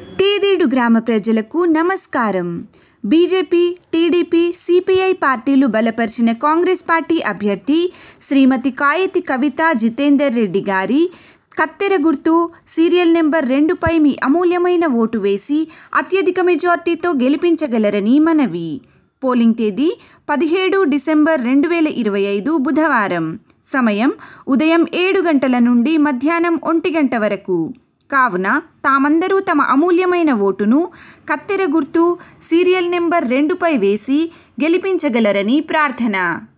తేదేడు గ్రామ ప్రజలకు నమస్కారం బీజేపీ టీడీపీ సిపిఐ పార్టీలు బలపరిచిన కాంగ్రెస్ పార్టీ అభ్యర్థి శ్రీమతి కాయతి కవిత జితేందర్ రెడ్డి గారి కత్తెర గుర్తు సీరియల్ నెంబర్ రెండుపై మీ అమూల్యమైన ఓటు వేసి అత్యధిక మెజార్టీతో గెలిపించగలరని మనవి పోలింగ్ తేదీ పదిహేడు డిసెంబర్ రెండు వేల ఇరవై ఐదు బుధవారం సమయం ఉదయం ఏడు గంటల నుండి మధ్యాహ్నం ఒంటి గంట వరకు కావున తామందరూ తమ అమూల్యమైన ఓటును కత్తెర గుర్తు సీరియల్ నెంబర్ రెండుపై వేసి గెలిపించగలరని ప్రార్థన